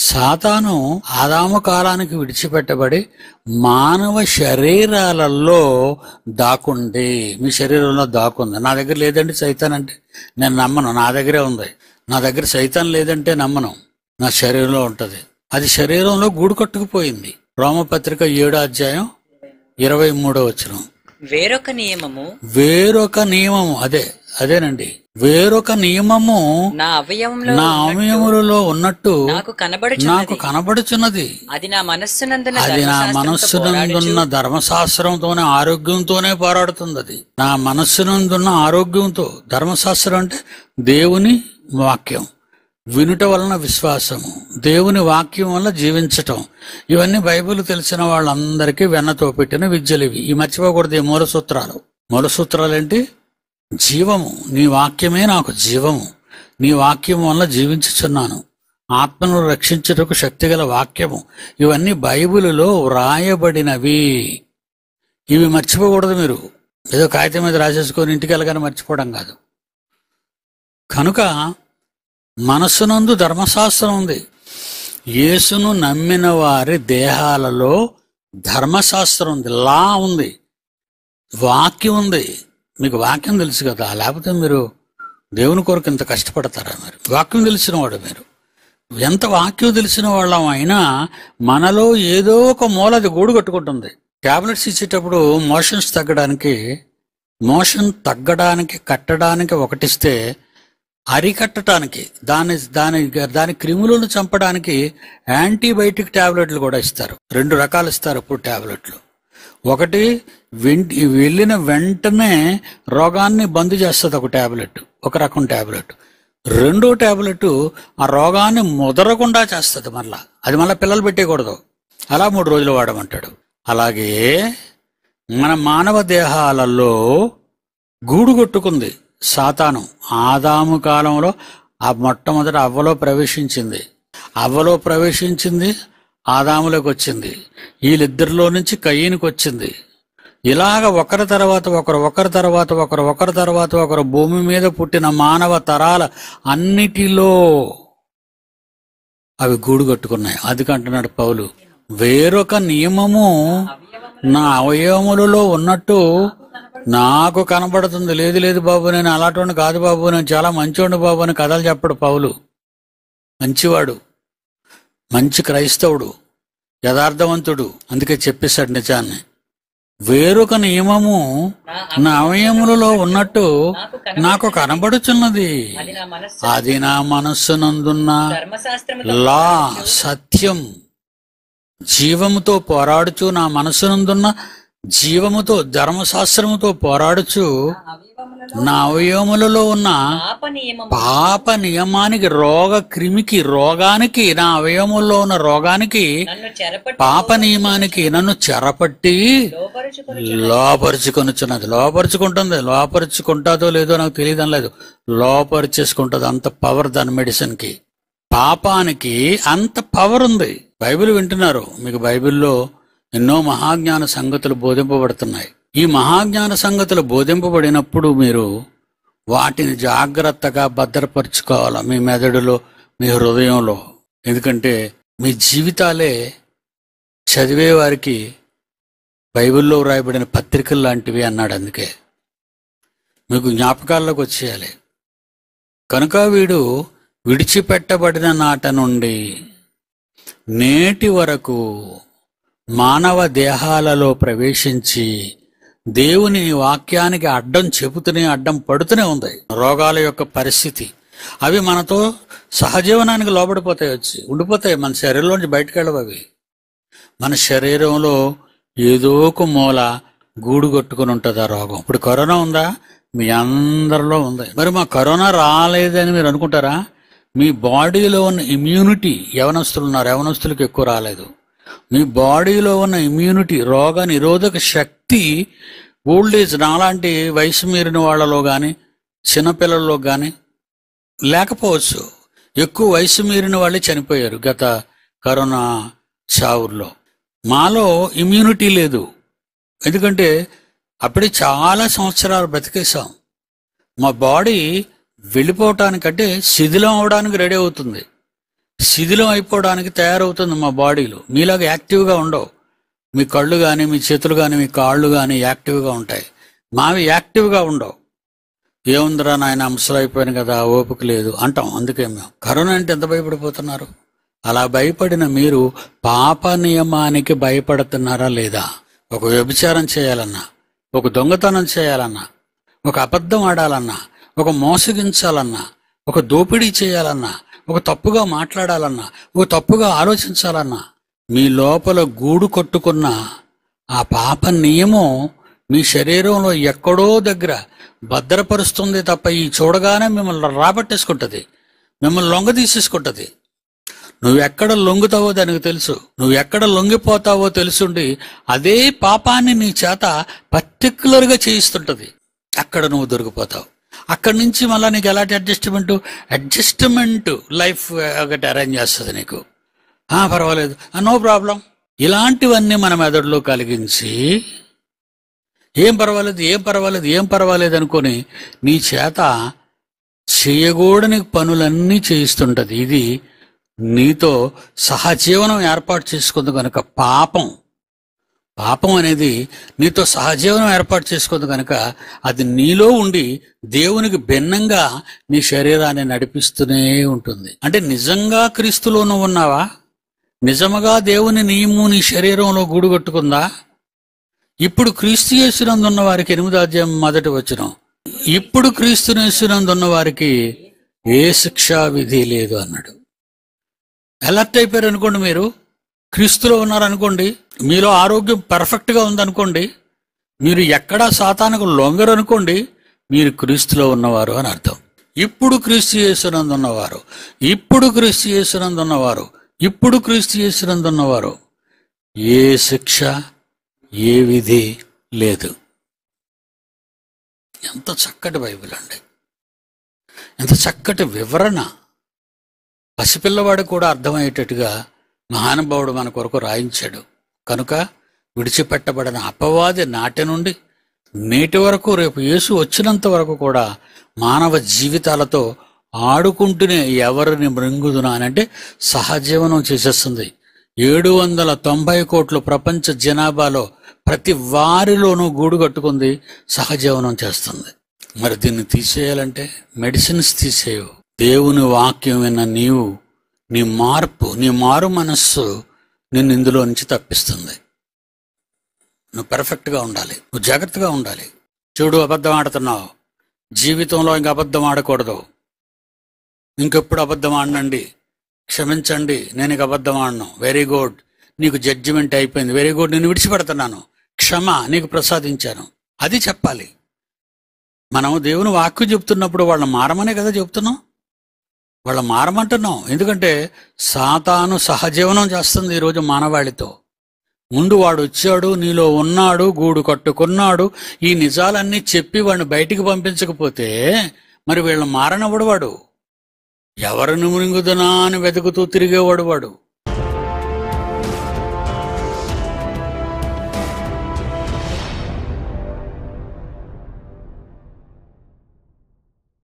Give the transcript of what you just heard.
సాతాను ఆదాము కాలానికి విడిచిపెట్టబడి మానవ శరీరాలలో దాకుంది మీ శరీరంలో దాకుంది నా దగ్గర లేదండి సైతాన్ అంటే నేను నమ్మను నా దగ్గరే ఉంది నా దగ్గర సైతాన్ లేదంటే నమ్మను నా శరీరంలో ఉంటది అది శరీరంలో గూడు కట్టుకుపోయింది రోమపత్రిక ఏడో అధ్యాయం ఇరవై మూడో వచ్చిన వేరొక నియమము వేరొక నియమము అదే అదేనండి వేరొక నియమము నా అవయవంలో నా అవయములలో ఉన్నట్టు నాకు కనబడుచు నాకు కనబడుచున్నది అది నా మనస్సునందున అది నా ధర్మశాస్త్రముతో మనస్సునందున్న ధర్మశాస్త్రంతోనే ఆరోగ్యంతోనే పోరాడుతుంది అది నా మనస్సునందున్న ఆరోగ్యంతో ధర్మశాస్త్రం అంటే దేవుని వాక్యం వినుట వలన విశ్వాసము దేవుని వాక్యం వల్ల జీవించటం ఇవన్నీ బైబిల్ తెలిసిన వాళ్ళందరికీ వెన్నతో పెట్టిన విద్యలు ఇవి ఈ మర్చిపోకూడదు ఈ మూల సూత్రాలు మూల సూత్రాలు ఏంటి జీవము నీ వాక్యమే నాకు జీవము నీ వాక్యం వల్ల జీవించుచున్నాను ఆత్మను రక్షించుటకు శక్తిగల వాక్యము ఇవన్నీ బైబిలులో వ్రాయబడినవి ఇవి మర్చిపోకూడదు మీరు ఏదో కాగితం మీద రాసేసుకొని ఇంటికి వెళ్ళగానే మర్చిపోవడం కాదు కనుక మనస్సునందు ధర్మశాస్త్రం ఉంది యేసును నమ్మిన వారి దేహాలలో ధర్మశాస్త్రం ఉంది లా ఉంది వాక్యం ఉంది మీకు వాక్యం తెలుసు కదా లేకపోతే మీరు దేవుని కొరకు ఇంత కష్టపడతారా మీరు వాక్యం తెలిసిన వాడు మీరు ఎంత వాక్యం తెలిసిన వాళ్ళం అయినా మనలో ఏదో ఒక మూల అది గూడు కట్టుకుంటుంది టాబ్లెట్స్ ఇచ్చేటప్పుడు మోషన్స్ తగ్గడానికి మోషన్ తగ్గడానికి కట్టడానికి ఒకటిస్తే అరికట్టడానికి దాని దాని దాని క్రిములను చంపడానికి యాంటీబయాటిక్ టాబ్లెట్లు కూడా ఇస్తారు రెండు రకాలు ఇస్తారు ఇప్పుడు టాబ్లెట్లు ఒకటి వెంటి వెళ్ళిన వెంటనే రోగాన్ని బంద్ చేస్తుంది ఒక టాబ్లెట్ ఒక రకం టాబ్లెట్ రెండో టాబ్లెట్ ఆ రోగాన్ని ముదరకుండా చేస్తుంది మళ్ళా అది మళ్ళీ పిల్లలు పెట్టేయకూడదు అలా మూడు రోజులు వాడమంటాడు అలాగే మన మానవ దేహాలలో గూడు కొట్టుకుంది సాతాను ఆదాము కాలంలో ఆ మొట్టమొదట అవ్వలో ప్రవేశించింది అవ్వలో ప్రవేశించింది ఆదాములోకి వచ్చింది వీళ్ళిద్దరిలో నుంచి కయ్యనికి వచ్చింది ఇలాగ ఒకరి తర్వాత ఒకరు ఒకరి తర్వాత ఒకరు ఒకరి తర్వాత ఒకరు భూమి మీద పుట్టిన మానవ తరాల అన్నిటిలో అవి గూడు కట్టుకున్నాయి అది కంటున్నాడు పౌలు వేరొక నియమము నా అవయవములలో ఉన్నట్టు నాకు కనబడుతుంది లేదు లేదు బాబు నేను అలాంటి కాదు బాబు నేను చాలా మంచివాడు బాబు అని కథలు చెప్పడు పౌలు మంచివాడు మంచి క్రైస్తవుడు యథార్థవంతుడు అందుకే చెప్పేశాడు నిజాన్ని వేరొక నియమము నా అవయములలో ఉన్నట్టు నాకు కనబడుచున్నది అది నా మనస్సు అది నా మనస్సునందున్న ధర్మశాస్త్రముతో లా సత్యం జీవముతో పోరాడుచు నా మనసునందున్న జీవముతో ధర్మశాస్త్రముతో పోరాడుచు నా అవయవములలో ఉన్న పాప నియమము పాప నియమానికి రోగ క్రిమికి రోగానికి నా అవయవములో ఉన్న రోగానికి నన్ను చెరపట్టి పాప నియమానికి నన్ను చెరపట్టి లోపరుచుకొని లోపరుచుకొనుచున్నది లోపరుచుకుంటుంది లోపరుచుకుంటాదో లేదో నాకు తెలియడం లేదు లోపరిచేసుకుంటుంది అంత పవర్ దాని మెడిసిన్ కి పాపానికి అంత పవర్ ఉంది బైబిల్ వింటున్నారు మీకు బైబిల్లో ఎన్నో మహాజ్ఞాన సంగతులు బోధింపబడుతున్నాయి ఈ మహాజ్ఞాన సంగతులు బోధింపబడినప్పుడు మీరు వాటిని జాగ్రత్తగా భద్రపరుచుకోవాలి మీ మెదడులో మీ హృదయంలో ఎందుకంటే మీ జీవితాలే చదివే వారికి బైబిల్లో వ్రాయబడిన పత్రికలు లాంటివి అన్నాడు అందుకే మీకు జ్ఞాపకాల్లోకి వచ్చేయాలి కనుక వీడు విడిచిపెట్టబడిన నాట నుండి నేటి వరకు మానవ దేహాలలో ప్రవేశించి దేవుని వాక్యానికి అడ్డం చెబుతూనే అడ్డం పడుతూనే ఉంది రోగాల యొక్క పరిస్థితి అవి మనతో సహజీవనానికి లోబడిపోతాయి వచ్చి ఉండిపోతాయి మన శరీరంలోంచి బయటకు వెళ్ళవు అవి మన శరీరంలో ఏదో ఒక మూల గూడు కొట్టుకుని ఉంటుంది ఆ రోగం ఇప్పుడు కరోనా ఉందా మీ అందరిలో ఉంది మరి మా కరోనా రాలేదని మీరు అనుకుంటారా మీ బాడీలో ఉన్న ఇమ్యూనిటీ యవనస్తులు ఉన్నారు యవనస్తులకు ఎక్కువ రాలేదు మీ బాడీలో ఉన్న ఇమ్యూనిటీ రోగ నిరోధక శక్తి ఓల్డ్ ఏజ్ నాలాంటి వయసు మీరిన వాళ్ళలో కానీ చిన్నపిల్లల్లో కానీ లేకపోవచ్చు ఎక్కువ వయసు మీరిన వాళ్ళే చనిపోయారు గత కరోనా చావుల్లో మాలో ఇమ్యూనిటీ లేదు ఎందుకంటే అప్పుడే చాలా సంవత్సరాలు బ్రతికేసాం మా బాడీ వెళ్ళిపోవటానికంటే శిథిలం అవడానికి రెడీ అవుతుంది శిథిలం అయిపోవడానికి తయారవుతుంది మా బాడీలో మీలాగా యాక్టివ్గా ఉండవు మీ కళ్ళు కానీ మీ చేతులు కానీ మీ కాళ్ళు కానీ యాక్టివ్గా ఉంటాయి మావి యాక్టివ్గా ఉండవు ఏముందిరా నాయన ముసలైపోయాను కదా ఓపిక లేదు అంటాం అందుకే మేము కరోనా అంటే ఎంత భయపడిపోతున్నారు అలా భయపడిన మీరు పాప నియమానికి భయపడుతున్నారా లేదా ఒక వ్యభిచారం చేయాలన్నా ఒక దొంగతనం చేయాలన్నా ఒక అబద్ధం ఆడాలన్నా ఒక మోసగించాలన్నా ఒక దోపిడీ చేయాలన్నా ఒక తప్పుగా మాట్లాడాలన్నా ఒక తప్పుగా ఆలోచించాలన్నా మీ లోపల గూడు కొట్టుకున్న ఆ పాప నియమం మీ శరీరంలో ఎక్కడో దగ్గర భద్రపరుస్తుంది తప్ప ఈ చూడగానే మిమ్మల్ని రాబట్టేసుకుంటది మిమ్మల్ని లొంగ తీసేసుకుంటది నువ్వు ఎక్కడ లొంగుతావో దానికి తెలుసు నువ్వు ఎక్కడ లొంగిపోతావో తెలుసుండి అదే పాపాన్ని నీ చేత పర్టికులర్గా చేయిస్తుంటది అక్కడ నువ్వు దొరికిపోతావు అక్కడి నుంచి మళ్ళీ నీకు ఎలాంటి అడ్జస్ట్మెంట్ అడ్జస్ట్మెంట్ లైఫ్ ఒకటి అరేంజ్ చేస్తుంది నీకు ఆ, పర్వాలేదు నో ప్రాబ్లం ఇలాంటివన్నీ మన మెదడులో కలిగించి ఏం పర్వాలేదు ఏం పర్వాలేదు ఏం పర్వాలేదు అనుకొని నీ చేత చేయకూడని పనులన్నీ చేయిస్తుంటది ఇది నీతో సహజీవనం ఏర్పాటు చేసుకుంది కనుక పాపం పాపం అనేది నీతో సహజీవనం ఏర్పాటు చేసుకుంది కనుక అది నీలో ఉండి దేవునికి భిన్నంగా నీ శరీరాన్ని నడిపిస్తూనే ఉంటుంది అంటే నిజంగా క్రీస్తులో నువ్వు ఉన్నావా నిజముగా దేవుని నియము నీ శరీరంలో గూడు కట్టుకుందా ఇప్పుడు క్రీస్తు యేసునందు ఉన్న వారికి ఎనిమిదో అధ్యాయం మొదటి వచనం ఇప్పుడు క్రీస్తు యేసునందు ఉన్న వారికి ఏ శిక్షా విధి లేదు అన్నాడు అలర్ట్ అయిపోయారు అనుకోండి మీరు క్రీస్తులో ఉన్నారనుకోండి మీలో ఆరోగ్యం పర్ఫెక్ట్ గా ఉందనుకోండి మీరు ఎక్కడా సాతానికి లొంగరు అనుకోండి మీరు క్రీస్తులో ఉన్నవారు అని అర్థం ఇప్పుడు క్రీస్తు యేసునందు ఉన్నవారు ఇప్పుడు క్రీస్తు యేసునందు ఉన్నవారు ఇప్పుడు క్రీస్తు యేసునందు ఉన్నవారు ఏ శిక్ష ఏ విధి లేదు ఎంత చక్కటి బైబిల్ అండి ఎంత చక్కటి వివరణ పసిపిల్లవాడు కూడా అర్థమయ్యేటట్టుగా మహానుభావుడు మన కొరకు రాయించాడు కనుక విడిచిపెట్టబడిన అపవాది నాటి నుండి నేటి వరకు రేపు యేసు వచ్చినంత వరకు కూడా మానవ జీవితాలతో ఆడుకుంటూనే ఎవరిని మృంగుదునా అని అంటే సహజీవనం చేసేస్తుంది ఏడు వందల తొంభై కోట్ల ప్రపంచ జనాభాలో ప్రతి వారిలోనూ గూడు కట్టుకుంది సహజీవనం చేస్తుంది మరి దీన్ని తీసేయాలంటే మెడిసిన్స్ తీసేయవు దేవుని వాక్యం విన్న నీవు నీ మార్పు నీ మారు మనస్సు నిన్ను ఇందులో నుంచి తప్పిస్తుంది నువ్వు పర్ఫెక్ట్గా ఉండాలి నువ్వు జాగ్రత్తగా ఉండాలి చూడు అబద్ధం ఆడుతున్నావు జీవితంలో ఇంక అబద్ధం ఆడకూడదు ఇంకెప్పుడు అబద్ధం ఆడనండి క్షమించండి నేను ఇక అబద్ధం ఆడను వెరీ గుడ్ నీకు జడ్జిమెంట్ అయిపోయింది వెరీ గుడ్ నేను విడిచిపెడుతున్నాను క్షమ నీకు ప్రసాదించాను అది చెప్పాలి మనం దేవుని వాక్యం చెప్తున్నప్పుడు వాళ్ళ మారమనే కదా చెప్తున్నాం వాళ్ళ మారమంటున్నాం ఎందుకంటే సాతాను సహజీవనం చేస్తుంది ఈరోజు మానవాళితో ముందు వాడు వచ్చాడు నీలో ఉన్నాడు గూడు కట్టుకున్నాడు ఈ నిజాలన్నీ చెప్పి వాడిని బయటికి పంపించకపోతే మరి వీళ్ళ మారనవాడు వాడు ఎవరిని మురింగుదనా అని వెతుకుతూ తిరిగేవాడు వాడు